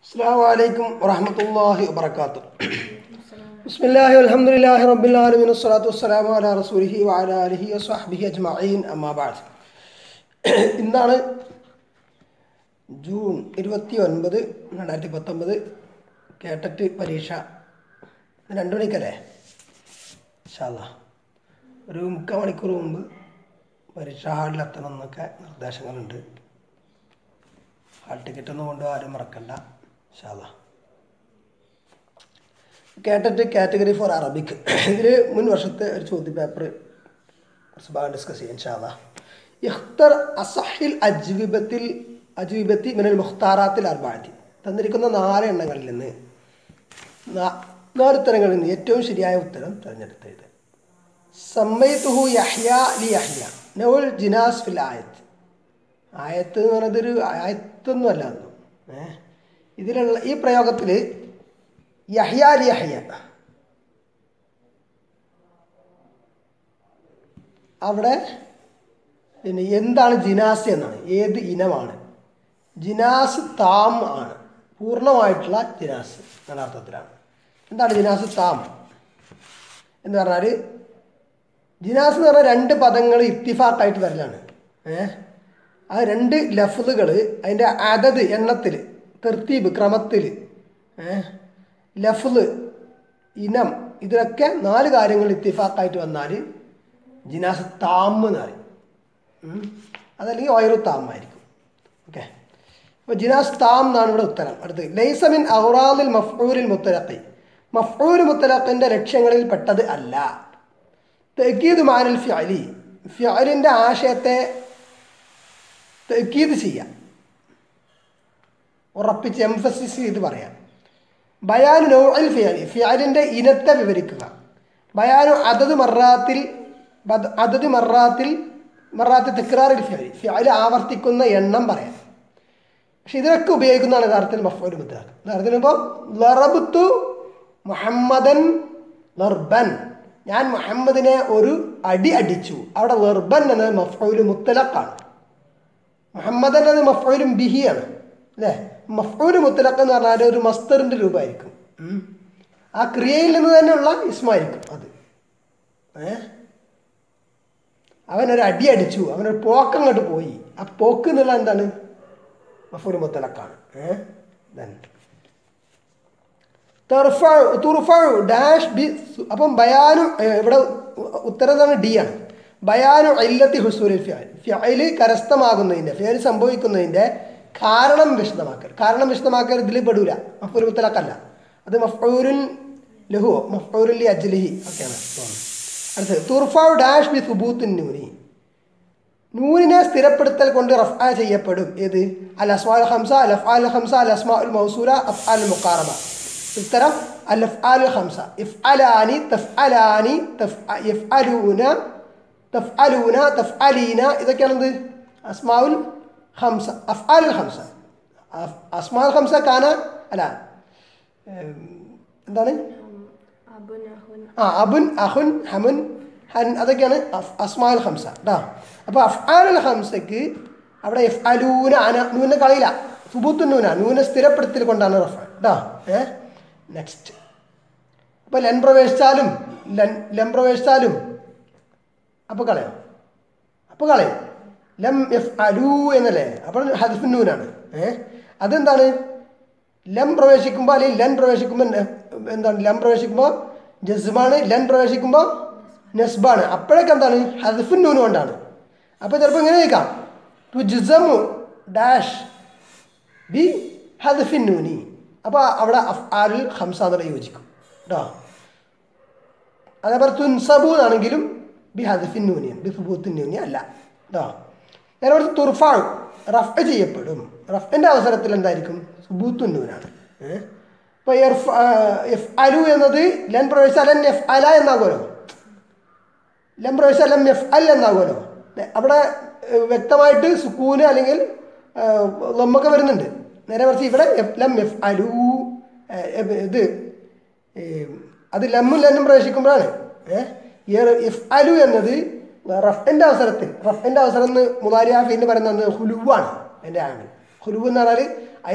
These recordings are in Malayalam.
السلام عليكم ورحمة الله وبركاته بسم الله والحمد لله رب العالمين والصلاة والسلام على رسوله وعلى آله وصحبه أجمعين أما بعد ഇന്നാണ് ജൂൺ ഇരുപത്തി ഒൻപത് രണ്ടായിരത്തി പത്തൊമ്പത് കേട്ടറ്റ് പരീക്ഷ ഇന്ന് രണ്ട് മണിക്കല്ലേ ഇൻഷാല്ല ഒരു മുക്കാൽ മണിക്കൂർ മുമ്പ് പരീക്ഷാ ഹാളിലെത്തണം എന്നൊക്കെ നിർദ്ദേശങ്ങളുണ്ട് ഹാൾ ടിക്കറ്റ് ഒന്നും കൊണ്ട് ആരും മറക്കണ്ട ഇൻഷാല്ല കേട്ടിട്ട് കാറ്റഗറി ഫോർ അറബിക് ഇതിൽ മുൻ വർഷത്തെ ഒരു ചോദ്യ പേപ്പർ കുറച്ച് ഭാഗം ഡിസ്കസ് ചെയ്യാം ഇൻഷാല്ല ഇഖ്തർ അസഹിൽ അജ്വിബത്തിൽ അജ്വിബത്തി മിനൽ മുഖ്താറാത്തിൽ അർബാറ്റി തന്നിരിക്കുന്ന നാല് എണ്ണങ്ങളിൽ നിന്ന് നാ- നാല് ഉത്തരങ്ങളിൽ നിന്ന് ഏറ്റവും ശരിയായ ഉത്തരം തിരഞ്ഞെടുത്തത് സമ്മയത്തുഹു യഹ്യ ലി യഹ്യ നൗൽ ജിനാസ് ഫിൽ ആയത്ത് ആയത്ത് എന്ന് പറയുന്നത് ഒരു ആയത്തൊന്നും അല്ല എന്നു ഏ ഇതിലുള്ള ഈ പ്രയോഗത്തിൽ യഹ്യ ലി യഹ്യ അവിടെ പിന്നെ എന്താണ് ജിനാസ് എന്നാണ് ഏത് ഇനമാണ് ജിനാസ് താം ആണ് പൂർണ്ണമായിട്ടുള്ള ജിനാസ് എന്ന അർത്ഥത്തിലാണ് എന്താണ് ജിനാസ് താം എന്ന് പറഞ്ഞാൽ ജിനാസ് എന്ന് പറഞ്ഞാൽ രണ്ട് പദങ്ങൾ ഇത്തിഫാക്കായിട്ട് വരലാണ് ഏ ആ രണ്ട് ലഫ്ലുകൾ അതിൻ്റെ അതത് എണ്ണത്തിൽ തെർത്തീബ് ക്രമത്തിൽ ഏ ലഫ്ല് ഇനം ഇതിലൊക്കെ നാല് കാര്യങ്ങൾ ഇത്തിഫാക്കായിട്ട് വന്നാൽ ജിനാസ് താം എന്ന് പറയും ഉം. അതല്ലെങ്കിൽ ഓയറു താമായിരിക്കും ഓക്കെ അപ്പോൾ ജിനാസ് താം എന്നാണ് ഇവിടെ ഉത്തരം അടുത്ത് ലൈസമിൻ ഔറാദിൽ മഫ്ഊരിൽ മുത്തലഖി മഫ്ഊർ മുത്തലഖിൻ്റെ ലക്ഷ്യങ്ങളിൽ പെട്ടത് അല്ല തെക്കീദ് മാനൽ ഫ്യലി ഫ്യലിൻ്റെ ആശയത്തെ തെക്കീദ് ചെയ്യാം ഉറപ്പിച്ച് എംഫസിസ് ചെയ്ത് പറയാം ബയാനു നൗഅൽ ഫിയാലി ഫിയാലിൻ്റെ ഇനത്തെ വിവരിക്കുക ബയാനു അതത് മറാത്തിൽ ബദ- അതത് മറാത്തിൽ മറാത്ത് തെക്രാറിൽ ഫിയാലി ഫിയാല് ആവർത്തിക്കുന്ന എണ്ണം പറയാം പക്ഷെ ഇതിനൊക്കെ ഉപയോഗിക്കുന്നതാണ് യഥാർത്ഥത്തിൽ മഫൂൽ മുദ്രാക്ക് യഥാർത്ഥത്തിൽ ഇപ്പോൾ ലറബുത്തു മുഹമ്മദൻ ലർബൻ ഞാൻ മുഹമ്മദിനെ ഒരു അടി അടിച്ചു അവിടെ ലർബൻ എന്നത് മഫൂല് മുത്തലക്കാണ് മുഹമ്മദൻ എന്നത് മഫൂലും ബിഹിയാണ് അല്ലേ മഫൂല് മുത്തലക്ക് എന്ന് പറഞ്ഞാൽ ഒരു മസ്തറിൻ്റെ രൂപമായിരിക്കും ഉം. ആ ക്രിയയിൽ നിന്ന് തന്നെയുള്ള ഇസ്മായിരിക്കും അത് ഏ അവനൊരു അടി അടിച്ചു അവനൊരു പോക്കങ്ങോട്ട് പോയി ആ പോക്ക് എന്നുള്ള എന്താണ് മഫൂല് മുത്തലക്കാണ് ഏ Then. തെർഫ- തുർഫഉ ഡാഷ് ബി സു- അപ്പം ബയാനു ഏ, ഇവിടെ ഉ- ഉത്തരം എന്താണ് ഡി ആണ് ബയാനു ഇല്ലത്തി ഹുസൂലിൽ ഫിയൽ ഫിയൽ കരസ്ഥമാകുന്നതിൻ്റെ ഫിയൽ സംഭവിക്കുന്നതിൻ്റെ കാരണം വിശദമാക്കൽ കാരണം വിശദമാക്കൽ ഇതിൽ പെടൂല മഫൂൽ മുത്തലക്കല്ല അത് മഫൂരുൻ ലഹു മഫൂരുൽ ലി അജ്ലിഹി ഒക്കെയാണ് അടുത്തത് തുർഫാവ് ഡാഷ് ബി സുബൂത്തിൻ നൂനി നൂനിനെ സ്ഥിരപ്പെടുത്തൽ കൊണ്ട് റഫ്ആ ചെയ്യപ്പെടും ഏത് അൽ അസ്മാൽ ഹംസ അൽ അഫ്ആൽ ഹംസ അൽ അസ്മാ ഉൽ മൗസൂല അഫ്ആൽ മുഖാറബ ഉത്തരം അൽ അഫ്ആൽ ഹംസ ഇഫ്അലാനി തഫ്അലാനി തഫ് യഫ്അലൂന തഫ്അലൂന തഫ്അലീന ഇതൊക്കെയാണെന്ത് അസ്മാഉൽ ഹംസ അഫ്ആൽ ഹംസ അഫ്- അസ്മാഉൽ ഹംസ കാന അല്ല ഏം, എന്താണ് ആ അബുൻ അഹുൻ ഹമുൻ ഹൻ അതൊക്കെയാണ് അഫ്- അസ്മാൽ ഹംസ കേട്ടോ അപ്പോൾ അഫ്ആലുൽ ഹംസക്ക് അവിടെ എഫ് അലൂന അന നൂനെ കളയില്ല സുബൂത്തു നൂന നൂനെ സ്ഥിരപ്പെടുത്തൽ കൊണ്ടാണ് റഫ കേട്ടോ ഏ നെക്സ്റ്റ് അപ്പോൾ ലെൻ പ്രവേശിച്ചാലും ലെൻ ലെം പ്രവേശിച്ചാലും അപ്പോൾ കളയാം അപ്പോൾ കളയും ലം എഫ് അലൂ എന്നല്ലേ അപ്പോൾ ഹദ്ഫ് നൂനാണ് ഏ അതെന്താണ് ലം പ്രവേശിക്കുമ്പോൾ അല്ലെങ്കിൽ ലെൻ പ്രവേശിക്കുമ്പോൾ നെ- എന്താണ് ലം പ്രവേശിക്കുമ്പോൾ ജസ്മാണ് ലെൻ പ്രവേശിക്കുമ്പോൾ നെസ്ബാണ് അപ്പോഴൊക്കെ എന്താണ് ഹദ്ഫുൻ നൂന് കൊണ്ടാണ് അപ്പോൾ ചിലപ്പോൾ ഇങ്ങനെ ചോദിക്കാം ടു ജിസമു ഡാഷ് ബി ഹദ്ഫിൻ നൂനി അപ്പോൾ അവിടെ അഫ് ആലുൽ ഹംസ എന്നുള്ള യോജിക്കും കേട്ടോ അതേപോലെ തുൻസബു എന്നാണെങ്കിലും ബി ഹദഫിൻ നൂനിയൻ ബി സുബൂത്തിൻ നൂനിയ അല്ല കേട്ടോ നേരെ കുറച്ച് തുർഫാൾ റഫ് ചെയ്യപ്പെടും റഫിൻ്റെ അവസരത്തിൽ എന്തായിരിക്കും സുബൂത്തുൻ നൂനാണ് ഇപ്പോൾ എഫ് അലു എന്നത് ലൻ പ്രവേശിച്ചാൽ ലൻ എഫ് അല എന്നാകുമല്ലോ ലം പ്രവേശിച്ചാൽ ലം എഫ് അൽ എന്നാകുമല്ലോ അവിടെ ഏഹ്, വ്യക്തമായിട്ട് സുക്കൂന് അല്ലെങ്കിൽ ഏഹ്, ലമ്മൊക്കെ വരുന്നുണ്ട് നേരെ മറിച്ച് ഇവിടെ എഫ് ലം എഫ് അലു ഏഹ്, എഫ് ഇത് ഏഹ്, അത് ലമ്മും ലന്നും പ്രവേശിക്കുമ്പോഴാണ് ഏഹ് എഫ് അലു എന്നത് റഫിൻ്റെ അവസരത്തിൽ റഫിൻ്റെ അവസരം എന്ന് മുതാരിയാഫിന്ന് പറയുന്നത് ഹുലുവാണ് എൻ്റെ ആംഗിൾ ഹുലുവ് എന്ന് പറഞ്ഞാൽ അതിന്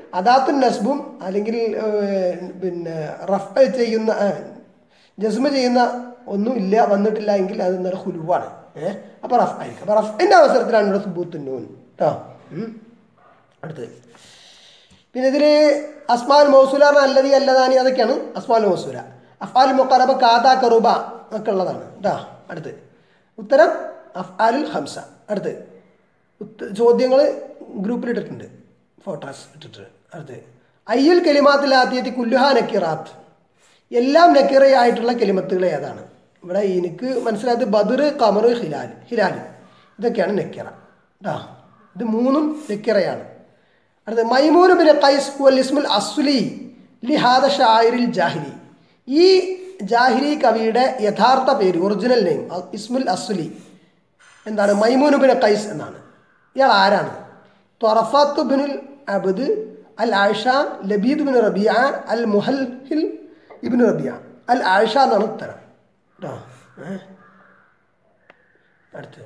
അദാത്തുൻ നസ്ബും അല്ലെങ്കിൽ ഏർ, പിന്നെ റഫ് ചെയ്യുന്ന ജസ്മ ചെയ്യുന്ന ഒന്നും ഇല്ല വന്നിട്ടില്ല എങ്കിൽ അത് എന്താണ് ഹുലുവാണ് ഏഹ് അപ്പോൾ റഫ് ആയിരിക്കും അപ്പോൾ റഫിൻ്റെ അവസരത്തിലാണ് ഇവിടെ സുബൂത്തുൻ നൂൻ കേട്ടോ ഉം. അടുത്തത് പിന്നെ ഇതിൽ അസ്മാൽ മൗസൂല അല്ലതി അല്ലതാനി അതൊക്കെയാണ് അസ്മാൽ മൗസൂല അഫ്ആൽ മുഖറബ കാത കറുബ ഒക്കെ ഉള്ളതാണ് കേട്ടോ അടുത്ത് ഉത്തരം അഫ്ആലുൽ ഹംസ അടുത്ത് ചോദ്യങ്ങൾ ഗ്രൂപ്പിൽ ഇട്ടിട്ടുണ്ട് ഫോട്ടോസ് ഇട്ടിട്ട് അടുത്ത് അയ്യൽ കെലിമാത്തിൽ ആദ്യത്തെ കുല്ലുഹ നക്കിറാത്ത് എല്ലാം നക്കിറയായിട്ടുള്ള കെലിമത്തുകൾ ഏതാണ് ഇവിടെ എനിക്ക് മനസ്സിലായത് ബദർ കമർ ഹിലാൽ ഹിലാൽ ഇതൊക്കെയാണ് നക്കിറ കേട്ടോ ഇത് മൂന്നും നക്കിറയാണ് അടുത്ത മൈമൂൻ ബിൻ ഖൈസ് ഹുവൽ ഇസ്മുൽ അസ്ലി ലിഹാദ ഷായിരിൽ ജാഹിരി ഈ ജാഹിരി കവിയുടെ യഥാർത്ഥ പേര് ഒറിജിനൽ നെയിം ഇസ്മുൽ അസ്ലി എന്താണ് മൈമൂൻ ബിൻ ഖൈസ് എന്നാണ് ഇയാൾ ആരാണ് തൊറഫത്ത് ബിനുൽ അബദ് അൽ ആയിഷ ലബീദ് ബിൻ റബിയ അൽ മുഹൽഹിൽ ഇബിൻ റബിയ അൽ ആയിഷ എന്നാണ് ഉത്തരം കേട്ടോ ഏ? അടുത്തത്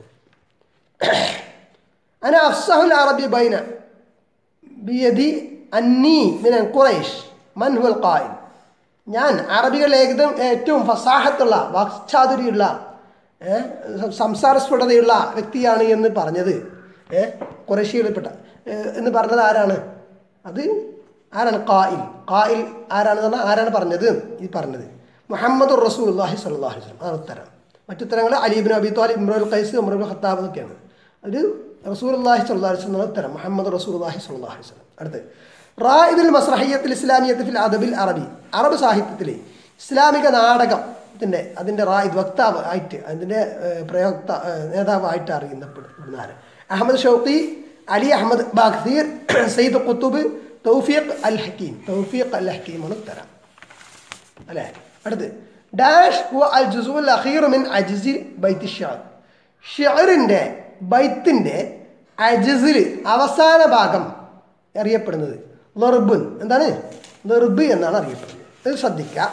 അന അഫ്സഹുൽ അറബി ബൈന ബിയദി അന്നി മിനൻ ഖുറൈഷ് മൻ ഹുൽ ഖായിൽ ഞാൻ അറബികളിൽ ഏകദം ഏറ്റവും ഫസാഹത്തുള്ള വാക്ചാതുരിയുള്ള ഏ, സംസാര സ്ഫുടതയുള്ള വ്യക്തിയാണ് എന്ന് പറഞ്ഞത് ഏ കുറേശ്യയിൽപ്പെട്ട ഏ, എന്ന് പറഞ്ഞത് ആരാണ് അത് ആരാണ് ഖായിൽ ഖായിൽ ആരാണെന്ന് പറഞ്ഞാൽ ആരാണ് പറഞ്ഞത് ഈ പറഞ്ഞത് മുഹമ്മദ് റസൂൽ അള്ളാഹി സ്വല്ലാഹി വസ്ലം അതാണ് ഉത്തരം മറ്റുത്തരങ്ങൾ അലീബിൻ അബി ത്വാലിബ് ഇമ്രുൽ ഖൈസ് ഉമറുൽ ഖത്താബ് എന്നൊക്കെയാണ് അത് റസൂൽ അള്ളാഹി സ്വല്ലാഹി വസ്ലം എന്നാണ് ഉത്തരം മുഹമ്മദ് റസൂൽ അള്ളാഹി സ്വല്ലാഹി വസ്ലം അടുത്ത് റായിദുൽ മസ്രഹിയത്തിൽ ഇസ്ലാമിയത്ത് ഫിൽ അദബിൽ അറബി അറബ് സാഹിത്യത്തിലെ ഇസ്ലാമിക നാടകത്തിൻ്റെ അതിൻ്റെ റായിദ് വക്താവ് ആയിട്ട് അതിൻ്റെ ഏഹ്, പ്രയോക്ത ഏഹ്, നേതാവായിട്ട് അറിയുന്നപ്പെടുന്ന ആര് അഹമ്മദ് ഷൗക്കി അലി അഹമ്മദ് ബാഖ്തീർ സയ്യിദ് ഖുത്തുബ് തൗഫീഖ് അൽ ഹക്കീം തൗഫീഖ് അൽ ഹക്കീമാണ് ഉത്തരം അല്ലേ അടുത്ത് ഡാഷ് ഹുവ അൽ ജുസുൽ അഖീർ മിൻ അജിസിൽ ബൈത്ത് ഷാർ ഷെറിൻ്റെ ബൈത്തിൻ്റെ അജിസിൽ അവസാന ഭാഗം അറിയപ്പെടുന്നത് ലർബുൻ എന്താണ് ലർബ് എന്നാണ് അറിയപ്പെടുന്നത് ഇത് ശ്രദ്ധിക്കുക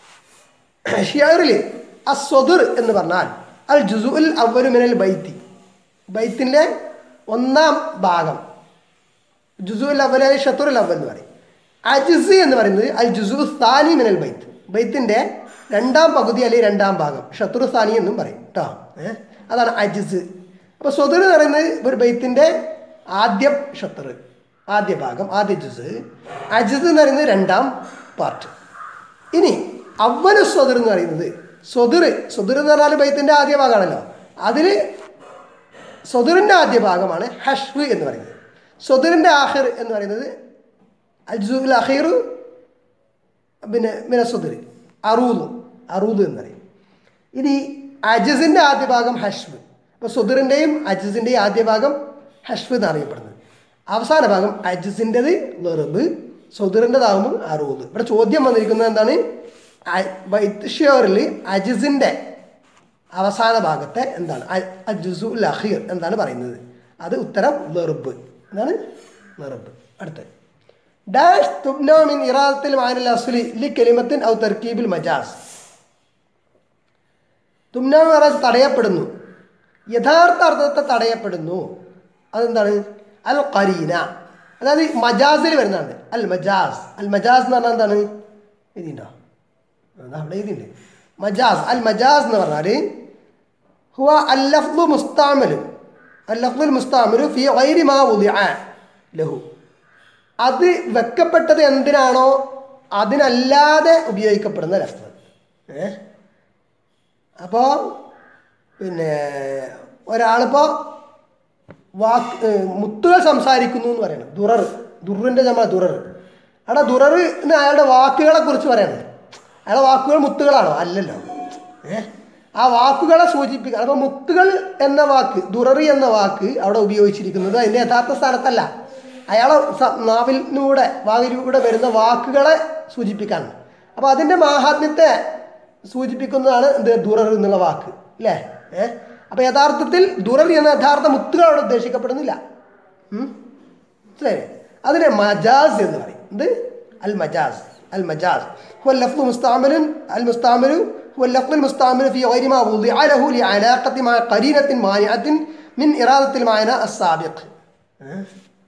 ഷിയറിൽ അസ്വദുർ എന്ന് പറഞ്ഞാൽ അൽ ജുസുൽ അവലു മിനൽ ബൈത്തി ബൈത്തിൻ്റെ ഒന്നാം ഭാഗം ജുസുൽ അവൽ ഷത്തുറുൽ അവൽ എന്ന് പറയും അജിസ് എന്ന് പറയുന്നത് അൽ ജുസു സ്ഥാനി മിനൽ ബൈത്ത് ബൈത്തിൻ്റെ രണ്ടാം പകുതി അല്ലെങ്കിൽ രണ്ടാം ഭാഗം ഷത്തുറു സ്ഥാനി എന്നും പറയും കേട്ടോ ഏഹ് അതാണ് അജിസ് അപ്പോൾ സ്വതുർ എന്ന് പറയുന്നത് ഒരു ബൈത്തിൻ്റെ ആദ്യ ഷത്തുർ ആദ്യ ഭാഗം ആദ്യ ജുസ് അജിസ് എന്ന് പറയുന്നത് രണ്ടാം പാർട്ട് ഇനി അവല് സ്വതുർ എന്ന് പറയുന്നത് സ്വതുർ സ്വതുർ എന്ന് പറഞ്ഞാൽ ബൈത്തിൻ്റെ ആദ്യ ഭാഗമാണല്ലോ അതിൽ സ്വതുറിൻ്റെ ആദ്യ ഭാഗമാണ് ഹഷ്വ് എന്ന് പറയുന്നത് സ്വതുറിൻ്റെ ആഹിർ എന്ന് പറയുന്നത് അൽജുൽ അഖീർ പിന്നെ പിന്നെ സ്വതുര് അറൂദ് അറൂദ് എന്ന് പറയും ഇനി അജസിൻ്റെ ആദ്യ ഭാഗം ഹഷ്വ് അപ്പോൾ സ്വതുറിൻ്റെയും അജസിൻ്റെയും ആദ്യ ഭാഗം ഹഷ്വ് എന്നറിയപ്പെടുന്നത് അവസാന ഭാഗം അജസിൻ്റെത് വെറുബ് സ്വതുറിൻ്റെതാകുമ്പോൾ അറൂദ് ഇവിടെ ചോദ്യം വന്നിരിക്കുന്നത് എന്താണ് വൈത്യഷ്യോറിൽ അജസിൻ്റെ അവസാന ഭാഗത്തെ എന്താണ് അജുസു ലഹീർ എന്താണ് പറയുന്നത് അത് ഉത്തരം വെറുബ് എന്താണ് വെറുബ് അടുത്ത് ഡാഷ് തുബ്നോ മിൻ ഇറാദത്തിൽ മാനിൽ അസുലി ലി കെലിമത്തിൻ ഔ തർക്കീബിൽ മജാസ് തുമ്നോ എന്ന് പറഞ്ഞാൽ തടയപ്പെടുന്നു യഥാർത്ഥ അർത്ഥത്തെ തടയപ്പെടുന്നു അതെന്താണ് അൽ കരീന അതായത് മജാസിൽ വരുന്നതാണ് അൽ മജാസ് അൽ മജാസ് എന്ന് പറഞ്ഞാൽ എന്താണ് എഴുതിണ്ടോ അതാ അവിടെ എഴുതിണ്ട് മജാസ് അൽ മജാസ് എന്ന് പറഞ്ഞാൽ ഹുവ അല്ലഫ്ദു മുസ്താമലു അല്ലഫ്ദുൽ മുസ്താമലു ഫി ഗൈരി മാ വുദിഅ ലഹു അത് വെക്കപ്പെട്ടത് എന്തിനാണോ അതിനല്ലാതെ ഉപയോഗിക്കപ്പെടുന്ന ലഫ്ദ് ഏ അപ്പോൾ പിന്നെ ഒരാളിപ്പോൾ വാക്ക് ഏ, മുത്തുകൾ സംസാരിക്കുന്നു എന്ന് പറയണം ദുറർ ദുറിൻ്റെ നമ്മൾ ദുറർ അവിടെ ദുറർ എന്ന് അയാളുടെ വാക്കുകളെ കുറിച്ച് പറയണം അയാളുടെ വാക്കുകൾ മുത്തുകളാണോ അല്ലല്ലോ ഏ ആ വാക്കുകളെ സൂചിപ്പിക്കുക അപ്പോൾ മുത്തുകൾ എന്ന വാക്ക് ദുററി എന്ന വാക്ക് അവിടെ ഉപയോഗിച്ചിരിക്കുന്നത് അതിൻ്റെ യഥാർത്ഥ സ്ഥാനത്തല്ല അയാളെ സ- നാവിലൂടെ വാവിലൂടെ വരുന്ന വാക്കുകളെ സൂചിപ്പിക്കാനാണ് അപ്പോൾ അതിൻ്റെ മാഹാത്മ്യത്തെ സൂചിപ്പിക്കുന്നതാണ് എന്ത് ദുറർ എന്നുള്ള വാക്ക് അല്ലേ ഏഹ് അപ്പോൾ യഥാർത്ഥത്തിൽ ദുറർ എന്ന യഥാർത്ഥ മുത്തുകൾ അവിടെ ഉദ്ദേശിക്കപ്പെടുന്നില്ല ഉം? മനസ്സിലായില്ലേ അതിനെ മജാസ് എന്ന് പറയും എന്ത് അൽ മജാസ് അൽ മജാസ് هو اللفظ مستعمل المستعمل هو اللفظ المستعمل في غير ما وضع له لعلاقة مع قرينة مانعة من إرادة المعنى السابق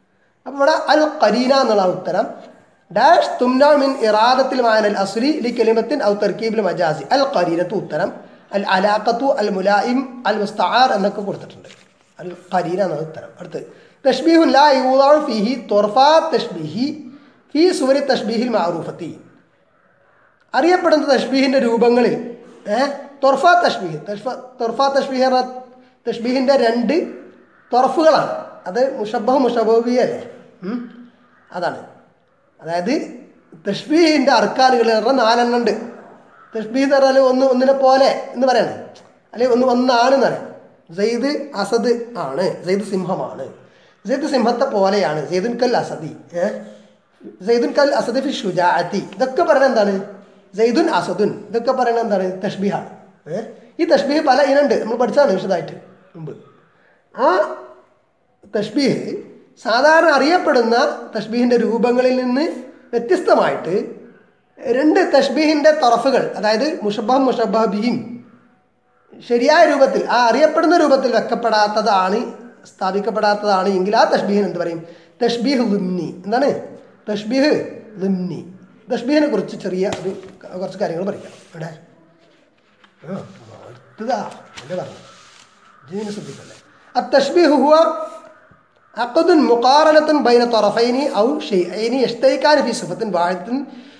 അപ്പോൾ ഇവിടെ അൽ ഖരീന എന്നുള്ള ഉത്തരം ഡാഷ് തുംന മിൻ ഇറാദത്തിൽ മാനൽ അസ്ലി ലി കലിമത്തിൻ ഔ തർക്കീബിൽ മജാസി അൽ ഖരീനത്ത് ഉത്തരം അൽ അലാഖത്തു അൽ മുലായിം അൽ മുസ്തആർ എന്നൊക്കെ കൊടുത്തിട്ടുണ്ട് അൽ ഖരീന എന്നാണ് ഉത്തരം അടുത്ത് തഷ്ബീഹു ലാ യൂദാഉ ഫീഹി തുർഫാ തഷ്ബീഹി ഫീ സുവരി തഷ്ബീഹിൽ മാറൂഫത്തി അറിയപ്പെടുന്ന തഷ്ബീഹിൻ്റെ രൂപങ്ങളിൽ ഏഹ് തൊർഫ തഷ്ബീഹ് തഷ്ഫ- തൊർഫ തഷ്ബീഹ് എന്ന തഷ്ബീഹിൻ്റെ രണ്ട് തൊർഫുകളാണ് അത് മുഷബഹ് മുഷബബി അല്ലേ ഉം? അതാണ് അതായത് തഷ്ബീഹിൻ്റെ അർക്കാനുകൾ എന്ന് പറഞ്ഞാൽ നാലെണ്ണം ഉണ്ട് തഷ്ബീഹ് എന്ന് പറഞ്ഞാൽ ഒന്ന് ഒന്നിനെ പോലെ എന്ന് പറയണേ അല്ലെങ്കിൽ ഒന്ന് ഒന്നാണെന്ന് പറയാം സെയ്ദ് അസദ് ആണ് സെയ്ദ് സിംഹമാണ് സെയ്ദ് സിംഹത്തെ പോലെയാണ് സെയ്ദുൻ കൽ അസദി ഏഹ് സെയ്ദുൻ കൽ അസദ് ഫി ഷുജാഅത്തി ഇതൊക്കെ പറയുന്നത് എന്താണ് സെയ്ദുൻ അസദുൻ ഇതൊക്കെ പറയുന്നത് എന്താണ് തഷ്ബീഹാണ് ഏഹ് ഈ തഷ്ബീഹ് പല ഇനുണ്ട് നമ്മൾ പഠിച്ചതാണ് വിശദമായിട്ട് മുമ്പ് ആ തഷ്ബീഹ് സാധാരണ അറിയപ്പെടുന്ന തഷ്ബീഹിൻ്റെ രൂപങ്ങളിൽ നിന്ന് വ്യത്യസ്തമായിട്ട് രണ്ട് തഷ്ബീഹിൻ്റെ തറഫുകൾ അതായത് മുഷബഹ് മുഷബഹ് ബിഹിം ശരിയായ രൂപത്തിൽ ആ അറിയപ്പെടുന്ന രൂപത്തിൽ വെക്കപ്പെടാത്തതാണ് സ്ഥാപിക്കപ്പെടാത്തതാണ് എങ്കിൽ ആ തഷ്ബീഹിന് എന്ത് പറയും തഷ്ബീഹ് ലുംനി എന്താണ് തഷ്ബീഹ് ലുംനി തഷ്ബീഹിനെ കുറിച്ച് ചെറിയ ഒരു ക- കുറച്ച് കാര്യങ്ങൾ പഠിക്കാം ഇവിടെ ആ, അടുത്തതാ അല്ലേ പറഞ്ഞു ജീവനെ ശ്രദ്ധിക്കല്ലേ التشبيه هو عقد مقارنة بين طرفين أو شيئين يشتركان في صفة واحدة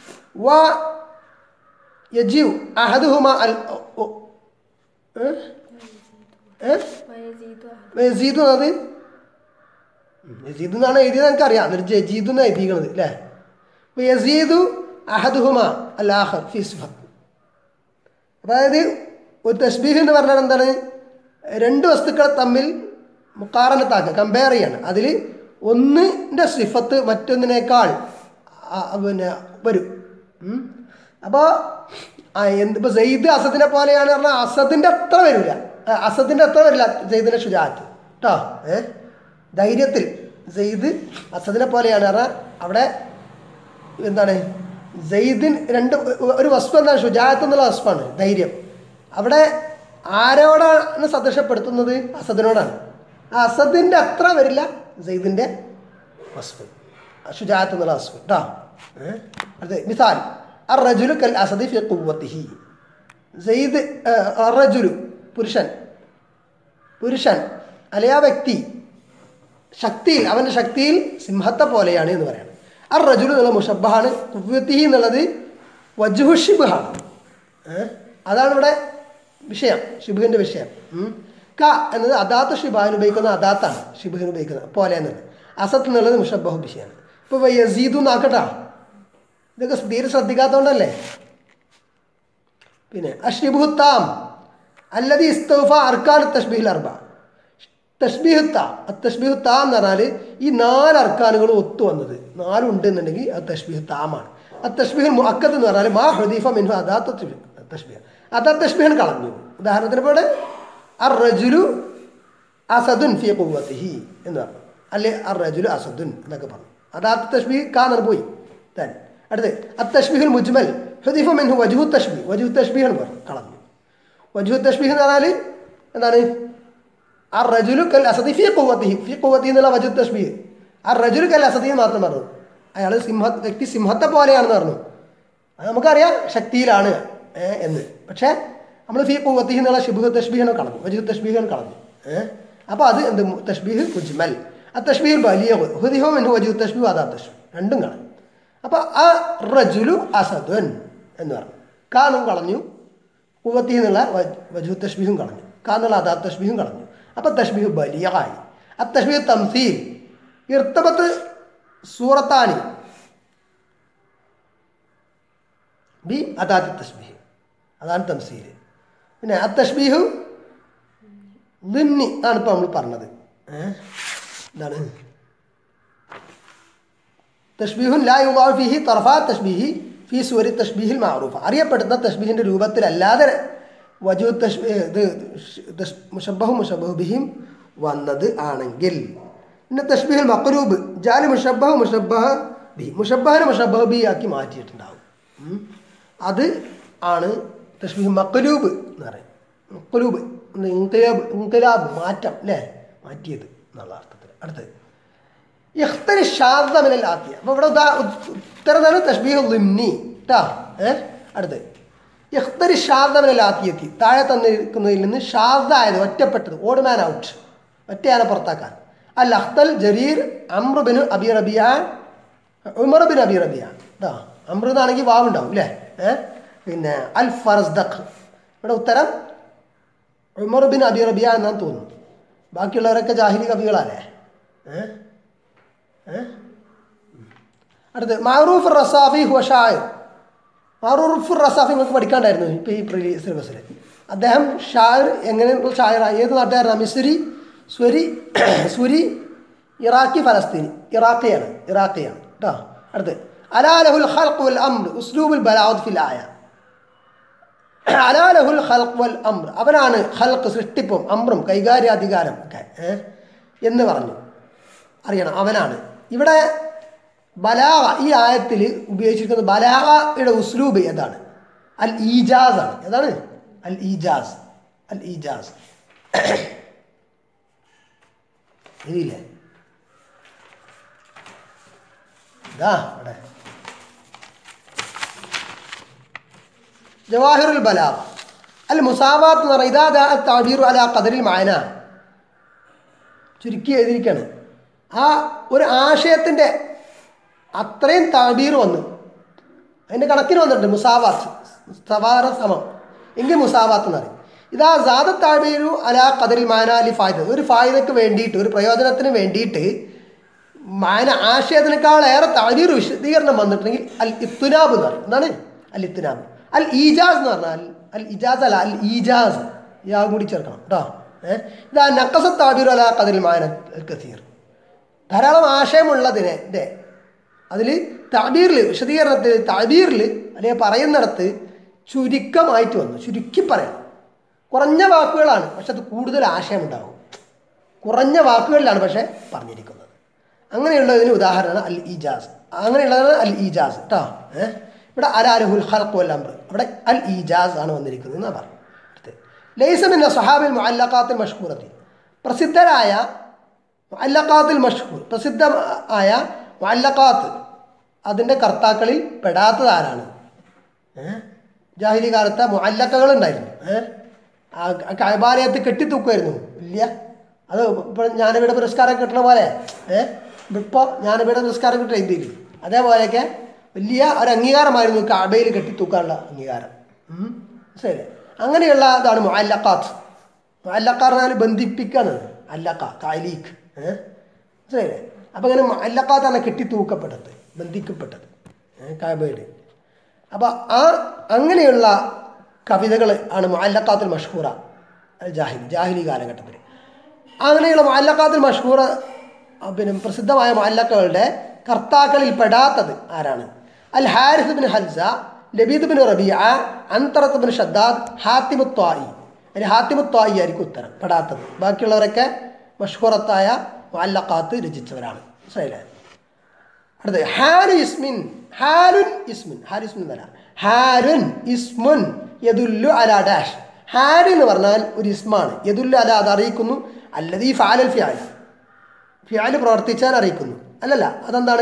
ويجيء أحدهما ال... إيه؟ إيه؟ യസീദ് എന്നത് യസീദ് എന്നാണ് എഴുതിയത് എനിക്കറിയാം എന്നിട്ട് ജജീദ് എന്നാണ് എഴുതിയിരിക്കണത് അല്ലേ അപ്പോൾ യസീദു അഹദുഹുമ അല്ലാഹർ ഫി സിഫത്ത് അതായത് ഒരു തസ്ബീഹ് എന്ന് പറഞ്ഞാൽ എന്താണ് രണ്ട് വസ്തുക്കളെ തമ്മിൽ മുക്കാറനത്താക്കുക കമ്പയർ ചെയ്യാണ് അതിൽ ഒന്നിൻ്റെ സിഫത്ത് മറ്റൊന്നിനേക്കാൾ ആ, പിന്നെ വരും അപ്പോൾ എന്ത് ഇപ്പോൾ സെയ്ദ് അസദിനെ പോലെയാണ് പറഞ്ഞാൽ അസദിൻ്റെ അത്ര വരില്ല ആ, അസദിൻ്റെ അത്ര വരില്ല സെയ്ദിൻ്റെ ഷുജാത്ത് കേട്ടോ ഏ ധൈര്യത്തിൽ സെയ്ദ് അസദിനെ പോലെയാണ് പറഞ്ഞാൽ അവിടെ എന്താണ് സെയ്ദിൻ രണ്ട് ഒരു വസ്തു എന്താണ് ഷുജാത്ത് എന്നുള്ള വസ്തുവാണ് ധൈര്യം അവിടെ ആരോടാണ് സദൃശപ്പെടുത്തുന്നത് അസദിനോടാണ് ആ അസദിൻ്റെ അത്ര വരില്ല സെയ്ദിൻ്റെ വസ്തു ഷുജാത്ത് എന്നുള്ള വസ്തു കേട്ടോ ഏഹ് അതെ മിസാൽ അർ റജുലു കൽ അസദി ഫി ഖുവ്വത്തിഹി സെയ്ദ് അർ റജുലു പുരുഷൻ പുരുഷൻ അല്ലെ ആ വ്യക്തി ശക്തിയിൽ അവൻ്റെ ശക്തിയിൽ സിംഹത്തെ പോലെയാണ് എന്ന് പറയണം അർ റജുലു എന്നുള്ള മുഷബഹാണ് കുവ്യത്തിഹി എന്നുള്ളത് വജുഹു ഷിബുഹാണ് ഏഹ് അതാണ് ഇവിടെ വിഷയം ഷിബുഹിൻ്റെ വിഷയം ഉം. ക എന്നത് അദാത്ത് ഷിബാഹിന് ഉപയോഗിക്കുന്ന അദാത്താണ് ഷിബുഹിന് ഉപയോഗിക്കുന്നത് പോലെ എന്നത് അസത്ത് എന്നുള്ളത് മുഷബഹു വിഷയമാണ് ഇപ്പോൾ യസീദു എന്നാക്കട്ടാ ഇതൊക്കെ തീരെ ശ്രദ്ധിക്കാത്തതുകൊണ്ടല്ലേ പിന്നെ അഷിബുത്താം അല്ലതി ഇസ്തൗഫ അർക്കാൻ തഷ്ബീഹിൽ അർബ തഷ്ബീഹുത്ത തഷ്ബീഹുത്ത എന്ന് പറഞ്ഞാൽ ഈ നാല് അർക്കാനുകളും ഒത്തു വന്നത് നാലുണ്ട് എന്നുണ്ടെങ്കിൽ അത് തഷ്ബീഹ് താമാണ് ആ തഷ്ബീഹുൽ മുഅക്കത്ത് എന്ന് പറഞ്ഞാൽ മാ ഹുദീഫ മിൻഹു അദാത്ത തഷ്ബീഹ് അതാ തഷ്ബീഹൻ കളഞ്ഞു ഉദാഹരണത്തിന് ഇപ്പോൾ അർ റജുലു അസദുൻ ഫി ഖുവ്വത്തിഹി എന്ന് പറഞ്ഞു അല്ലെ അർ റജുലു അസദുൻ എന്നൊക്കെ പറഞ്ഞു അദാത്ത തഷ്ബീഹ് കാന്നർ പോയി താൻ അടുത്ത് അത് തഷ്ബീഹുൽ മുജ്മൽ ഹുദീഫ മിൻഹു വജുഹു തഷ്ബീഹ് വജുഹു തഷ്ബീഹ് എന്ന് പറഞ്ഞു കളഞ്ഞു വജുഹു തഷ്ബീഹ് എന്ന് പറഞ്ഞാൽ എന്താണ് الرجل كالأسد في قوته في قوته എന്നുള്ള വജു തഷ്ബീഹ് ആ റജുൽ കൽ അസദി എന്ന് മാത്രം പറഞ്ഞു അയാൾ സിംഹ വ്യക്തി സിംഹത്തെ പോലെയാണെന്ന് പറഞ്ഞു അത് നമുക്കറിയാം ശക്തിയിലാണ് ഏ, എന്ന് പക്ഷേ നമ്മൾ ഫി കുവത്തി എന്നുള്ള ഷിബുഹ് തഷ്ബീഹിനെ കളഞ്ഞു വജു തഷ്ബീഹിനെ കളഞ്ഞു ഏഹ് അപ്പോൾ അത് എന്ത് മു- തഷ്ബീഹ് മുജ്മൽ ആ തഷ്ബീഹ് വലിയ ഹുദിഹോ എന്ന് വജു തഷ്ബീഹ് അതാ തഷ്ബീഹ് രണ്ടും കളഞ്ഞു അപ്പോൾ ആ റജുലു അസദുൻ എന്ന് പറഞ്ഞു കാന്നും കളഞ്ഞു കുവത്തി എന്നുള്ള വജു തഷ്ബീഹും കളഞ്ഞു കാന്നുള്ള അതാ തഷ്ബീഹും കളഞ്ഞു അപ്പം തഷ്ബീഹ് ബലിയായി ആ തഷ്ബീഹ് തംസീൽ ഇർത്തബത്ത് സൂറത്താനി ബി അതാത്തി തഷ്ബീഹ് അതാണ് തംസീൽ പിന്നെ ആ തഷ്ബീഹു ലിന്നി ആണ് ഇപ്പോൾ നമ്മൾ പറഞ്ഞത് ഏഹ് എന്താണ് തഷ്ബീഹുൻ ലാ യുദാഉ ഫീഹി തർഫാ തഷ്ബീഹി ഫീ സൂരി തഷ്ബീഹിൽ മാറൂഫ അറിയപ്പെടുന്ന തഷ്ബീഹിൻ്റെ രൂപത്തിലല്ലാതെ വജു തഷ്ബീഹ് ഇത് തഷ്- മുഷബ്ബഹു മുഷബ്ബഹു ബിഹിം വന്നത് ആണെങ്കിൽ പിന്നെ തഷ്ബീഹുൽ മക്രൂബ് ജാലി മുഷബ്ബഹു മുഷബ്ബഹ ബി മുഷബ്ബഹനെ മുഷബ്ബഹ ബി ആക്കി മാറ്റിയിട്ടുണ്ടാവും ഉം. അത് ആണ് തഷ്ബീഹ് മക്ലൂബ് എന്ന് പറയും മക്ലൂബ് ഇൻകലാബ് ഇൻകലാബ് മാറ്റം അല്ലേ മാറ്റിയത് എന്നുള്ള അർത്ഥത്തിൽ അടുത്തത് ഇഖ്തരി ഷാദമിനൽ ആത്തിയ അപ്പോൾ ഇവിടെ ഉദാ ഉത്തരതാണ് തഷ്ബീഹ് ലിംനി കേട്ടോ ഏ അടുത്ത് ഇഖ്തരി ഷാദമിനൽ ആത്തിയെത്തി താഴെ തന്നിരിക്കുന്നതിൽ നിന്ന് ഷാദായത് ഒറ്റപ്പെട്ടത് ഓഡ് മാൻ ഔട്ട് ഒറ്റയാനെ പുറത്താക്കാൻ അൽ അഖ്തൽ ജരീർ അമ്രുബിന് അബി റബിയ ഉമർ ബിൻ അബി റബിയ കേട്ടോ അമ്രു എന്നാണെങ്കിൽ വാവുണ്ടാവും അല്ലേ ഏ പിന്നെ അൽ ഫറസ്ദഖ് ഇവിടെ ഉത്തരം ഉമർ ബിൻ അബി റബിയ എന്നാണ് തോന്നുന്നു ബാക്കിയുള്ളവരൊക്കെ ജാഹിലി കവികളല്ലേ ഏ ഏ? അടുത്ത് മാറൂഫ് റസാഫി ഹുഷായ് മാറൂഫ് റസാഫി നമുക്ക് പഠിക്കാണ്ടായിരുന്നു ഇപ്പോൾ ഈ പ്രീ സിലബസിൽ അദ്ദേഹം ഷായർ എങ്ങനെയുള്ള ഷായറാണ് ഏത് നാട്ടുകാരനാണ് മിസ്രി സ്വരി സുരി ഇറാഖി ഫലസ്തീനി ഇറാഖിയാണ് ഇറാഖിയാണ് കേട്ടോ അടുത്ത് അലാലഹുൽ ഖൽഖ് വൽ അംർ ഉസ്ലൂബുൽ ബലാദ് ഫിൽ ആയ അലാലഹുൽ ഖൽഖ് വൽ അംർ അവനാണ് ഖൽഖ് സൃഷ്ടിപ്പും അമ്രും കൈകാര്യാധികാരം ഒക്കെ ഏ? എന്ന് പറഞ്ഞു അറിയണം അവനാണ് ഇവിടെ ബലാഗ ഈ ആയത്തിൽ ഉപയോഗിച്ചിരിക്കുന്ന ബലാഗയുടെ ഉസ്ലൂബ് ഏതാണ് അൽ ഈജാസ് ആണ് ഏതാണ് അൽ ഈജാസ് അൽ ഈജാസ് ഇതില്ലേ ഇതാ ഇവിടെ ജവാഹിറുൽ ബലാഗ അൽ മുസാവാത്ത് എന്ന് പറഞ്ഞാൽ ഇതാ ദാ താബീറു അല ഖദറിൽ മായന ചുരുക്കി എഴുതിയിരിക്കുകയാണ് ആ ഒരു ആശയത്തിൻ്റെ അത്രയും താബീർ വന്നു അതിൻ്റെ കണക്കിന് വന്നിട്ടുണ്ട് മുസാവാത്ത് സവാറ സമം എങ്കിൽ മുസാവാത്ത് എന്ന് പറയും ഇതാ സാദ താബീരു അല ഖദറിൽ മാന അലി ഫായ്ദ ഒരു ഫായ്ദക്ക് വേണ്ടിയിട്ട് ഒരു പ്രയോജനത്തിന് വേണ്ടിയിട്ട് മാന ആശയത്തിനേക്കാളേറെ താബീർ വിശദീകരണം വന്നിട്ടുണ്ടെങ്കിൽ അൽ ഇത്തുനാബ് എന്ന് പറയും എന്താണ് അൽ ഇത്തുനാബ് അൽ ഈജാസ് എന്ന് പറഞ്ഞാൽ അൽ ഇജാസ് അല്ല അൽ ഈജാസ് യാ കൂടി ചേർക്കണം കേട്ടോ ഏഹ് ഇതാ നക്കസ താബീർ അല ഖദറിൽ മാന അൽ കസീർ ധാരാളം ആശയമുള്ളതിനെ ന്റെ അതിൽ താബീറിൽ വിശദീകരണത്തിൽ താബീറിൽ അല്ലെങ്കിൽ പറയുന്നിടത്ത് ചുരുക്കമായിട്ട് വന്നു ചുരുക്കി പറയണം കുറഞ്ഞ വാക്കുകളാണ് പക്ഷെ അത് കൂടുതൽ ആശയമുണ്ടാകും കുറഞ്ഞ വാക്കുകളിലാണ് പക്ഷേ പറഞ്ഞിരിക്കുന്നത് അങ്ങനെയുള്ളതിന് ഉദാഹരണമാണ് അൽ ഈജാസ് അങ്ങനെയുള്ളതാണ് അൽ ഈജാസ് കേട്ടോ ഏഹ് ഇവിടെ അലാരഹുൽ ഖൽഖ് വൽ അംർ ഇവിടെ അൽ ഈജാസ് ആണ് വന്നിരിക്കുന്നത് എന്നാണ് പറഞ്ഞത് ലൈസമിൻ്റെ സഹാബിൽ മുഅല്ലഖാത്തിൽ മഷ്ഹൂറത്തി പ്രസിദ്ധരായ മുഅല്ലഖാത്തിൽ മഷ്ഹൂർ പ്രസിദ്ധമായ മുഅല്ലഖാത്ത് അതിൻ്റെ കർത്താക്കളിൽ പെടാത്തത് ആരാണ് ഏഹ് ജാഹിലി കാലത്ത് മുഅല്ലക്കകൾ ഉണ്ടായിരുന്നു ഏഹ് ആ കൈബാലയത്ത് കെട്ടിത്തൂക്കുമായിരുന്നു ഇല്ല അത് ഇപ്പോൾ ജ്ഞാനപീഠ പുരസ്കാരം കിട്ടണ പോലെ ഏഹ് ഇപ്പോൾ ജ്ഞാനപീഠ പുരസ്കാരം കിട്ടുന്ന ഇന്ത്യയിൽ അതേപോലെയൊക്കെ വലിയ ഒരു അംഗീകാരമായിരുന്നു കാബയിൽ കെട്ടിത്തൂക്കാനുള്ള അംഗീകാരം ഉം. ശരി അങ്ങനെയുള്ള ഇതാണ് മുഅല്ലഖാത്ത് മുഅല്ലഖ പറഞ്ഞാൽ ബന്ധിപ്പിക്കുന്നത് അല്ലക്ക കാലീഖ് ഏഹ് ശരി അപ്പം അങ്ങനെ മുഅല്ലഖാത്താണ് കെട്ടിത്തൂക്കപ്പെട്ടത് ബന്ധിക്കപ്പെട്ടത് ഏഹ് കാബയിൽ അപ്പോൾ ആ അങ്ങനെയുള്ള കവിതകൾ ആണ് മുഅല്ലഖാത്തുൽ മഷ്ഹൂറ അൽ ജാഹിലി ജാഹിലി കാലഘട്ടത്തിൽ അങ്ങനെയുള്ള മുഅല്ലഖാത്തുൽ മഷ്ഹൂറ ആ, പിന്നെ പ്രസിദ്ധമായ മുഅല്ലക്കകളുടെ കർത്താക്കളിൽ പെടാത്തത് ആരാണ് അൽ ഹാരിസ് ബിൻ ഹൽസ ലബീദ് ബിൻ റബിയ അന്തറത്ത് ബിൻ ഷദ്ദാദ് ഹാത്തിമുത്വായി അതിൽ ഹാത്തിമുത്വായി ആയിരിക്കും ഉത്തരം പെടാത്തത് ബാക്കിയുള്ളവരൊക്കെ മഷ്ഹൂറത്തായ മുഅല്ലഖാത്ത് രചിച്ചവരാണ് മനസ്സിലായില്ലേ അടുത്തത് ഹാരു ഇസ്മിൻ ഹാരുൻ ഇസ്മിൻ ഹാരു ഇസ്മിൻ എന്നല്ല ഹാരുൻ ഇസ്മുൻ യദുല്ലു അല ഡാഷ് ഹാരി എന്ന് പറഞ്ഞാൽ ഒരു ഇസ്മാണ് യദുല്ലു അല അത് അറിയിക്കുന്നു അല്ലത് ഈ ഫാലൽ ഫിയാൽ ഫിയാൽ പ്രവർത്തിച്ചാൽ അറിയിക്കുന്നു അല്ലല്ല അതെന്താണ്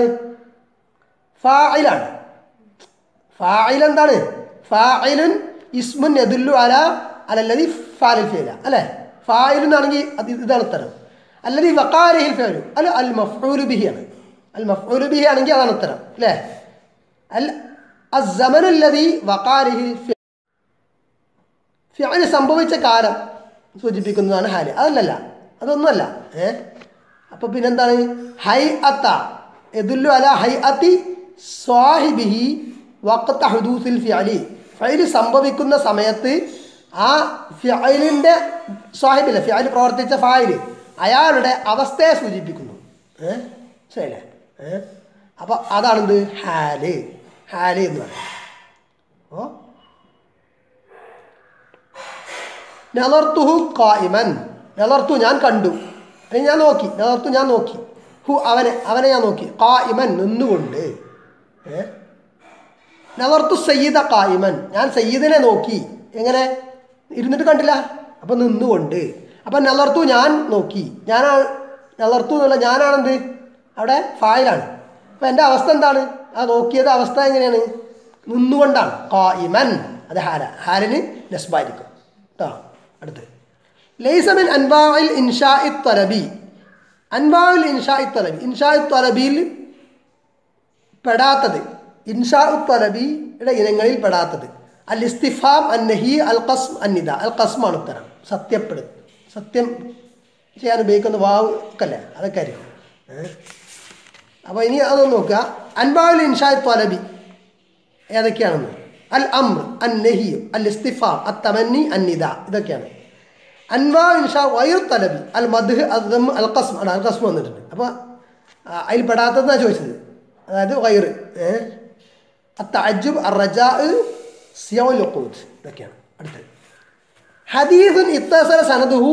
ഫായിലാണ് ഫായിൽ എന്താണ് ഫായിലുൻ ഇസ്മുൻ യദുല്ലു അല അലല്ലതി ഫാലൽ ഫിയല അല്ലേ ഫായിലുന്നാണെങ്കിൽ അത് ഇതാണ് ഉത്തരം അല്ലതി വക്കാരിഹിൽ ഫിയലു അല്ല അൽ മഫ്ഊലു ബിഹിയാണ് അൽ മഫ്ഊലു ബിഹി ആണെങ്കിൽ അതാണ് ഉത്തരം അല്ലേ അൽ അസമനുല്ലതി വക്കാരിഹിൽ ഫിയൽ സംഭവിച്ച കാലം സൂചിപ്പിക്കുന്നതാണ് ഹാല് അതല്ലല്ല അതൊന്നുമല്ല ഏ അപ്പോൾ പിന്നെന്താണ് ഹൈ അത്ത എതുല്ലു അല ഹൈ അത്തി സ്വാഹിബിഹി വക്കത്ത ഹുദൂസിൽ ഫിയലി ഫയൽ സംഭവിക്കുന്ന സമയത്ത് ആ ഫിയലിൻ്റെ സ്വാഹിബില്ല ഫിയൽ പ്രവർത്തിച്ച ഫായിൽ അയാളുടെ അവസ്ഥയെ സൂചിപ്പിക്കുന്നു ഏ ശരിയല്ലേ ഏ അപ്പോൾ അതാണെന്ത് ഹാല് ഹാല് എന്ന് പറയുന്നത് ഓ നലർത്തുഹു കായിമൻ നലർത്തു ഞാൻ കണ്ടു അല്ലെങ്കിൽ ഞാൻ നോക്കി നലർത്തു ഞാൻ നോക്കി ഹു അവനെ അവനെ ഞാൻ നോക്കി കായിമൻ നിന്നുകൊണ്ട് ഏ നലർത്തു സയ്യിദ കായിമൻ ഞാൻ സയ്യിദിനെ നോക്കി എങ്ങനെ ഇരുന്നിട്ട് കണ്ടില്ല അപ്പം നിന്നുകൊണ്ട് അപ്പം നലർത്തു ഞാൻ നോക്കി ഞാനാണ് നലർത്തു എന്നുള്ള ഞാനാണെന്ത് അവിടെ ഫായിലാണ് അപ്പോൾ എൻ്റെ അവസ്ഥ എന്താണ് ആ നോക്കിയത് അവസ്ഥ എങ്ങനെയാണ് നിന്നുകൊണ്ടാണ് ഖായിമൻ അത് ഹാല ഹാലിന് നസ്ബായിരിക്കും കേട്ടോ അടുത്ത് ലൈസമിൻ അൻവായിൽ ഇൻഷാ ത്വലബി അൻവായിൽ ഇൻഷാ ത്വലബി ഇൻഷാ ത്വലബിയിൽ പെടാത്തത് ഇൻഷാ ത്വലബിയുടെ ഇനങ്ങളിൽ പെടാത്തത് അൽ ഇസ്തിഫാം അൻ നഹി അൽ ഖസ്ം അന്നിദ അൽ ഖസ്മാണ് ഉത്തരം സത്യപ്പെടു സത്യം ചെയ്യാൻ ഉപയോഗിക്കുന്ന വാവ് ഒക്കെ അല്ലേ അതൊക്കെ ആയിരിക്കും ഏഹ് അപ്പോൾ ഇനി അതൊന്ന് നോക്കുക അൻബാൽ ഇൻഷാ ത്വലബി ഏതൊക്കെയാണെന്ന് അൽ അംർ അൻ നഹി അൽ ഇസ്തിഫാം അൽ തമന്നി അന്നിദ ഇതൊക്കെയാണ് അൻവാ ഇൻഷാ വൈർ തലബി അൽ മദ്ഹ് അദ്ദം അൽ ഖസ്ം ആണ് അൽ ഖസ്ം വന്നിട്ടുണ്ട് അപ്പോൾ അതിൽ പെടാത്തതെന്നാണ് ചോദിച്ചത് അതായത് വൈർ അത്തഅജുബ് അർ റജാ സിയൗൽ ഉഖൂദ് ഇതൊക്കെയാണ് അടുത്തത് ഹദീസുൻ ഇത്തസല സനദുഹു